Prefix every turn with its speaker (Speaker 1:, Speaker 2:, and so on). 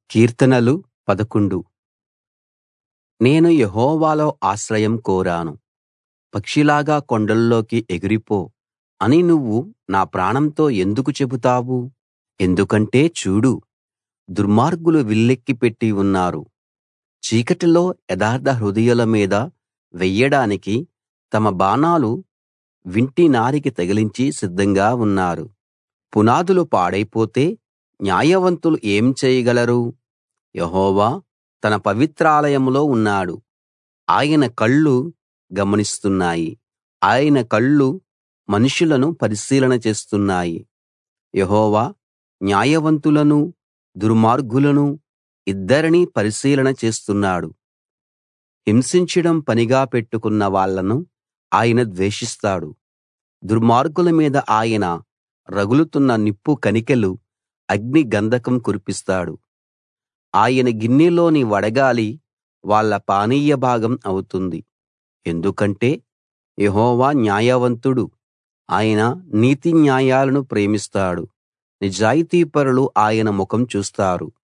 Speaker 1: కీర్తనలు 11 నేను యెహోవాలో ఆశ్రయం కోరాను పక్షిలాగా కొండల్లోకి ఎగిరిపో అని నువ్వు నా ప్రాణంతో ఎందుకు చెబుతావు ఎందుకంటే చూడు దుర్మార్గులు విల్లెక్కి పెట్టి ఉన్నారు చీకటిలో యథార్థ హృదయుల మీద వెయ్యడానికి తమ బాణాలు వింటి నారికి తగిలించి సిద్ధంగా ఉన్నారు పునాదులు పాడైపోతే న్యాయవంతులు ఏం చేయగలరు యెహోవా తన పవిత్రాలయంలో ఉన్నాడు ఆయన కళ్ళు గమనిస్తున్నాయి ఆయన కళ్ళు మనుషులను పరిశీలన చేస్తున్నాయి యెహోవా న్యాయవంతులనూ దుర్మార్గులనూ ఇద్దరినీ పరిశీలన చేస్తున్నాడు హింసించడం పనిగా పెట్టుకున్న వాళ్ళను ఆయన ద్వేషిస్తాడు దుర్మార్గుల మీద ఆయన రగులుతున్న నిప్పు కణికెలు అగ్ని గంధకం కురిపిస్తాడు ఆయన గిన్నెలోని వడగాలి వాళ్ళ పానీయ భాగం అవుతుంది ఎందుకంటే యెహోవా న్యాయవంతుడు ఆయన నీతి న్యాయాలను ప్రేమిస్తాడు నిజాయితీపరులు ఆయన ముఖం చూస్తారు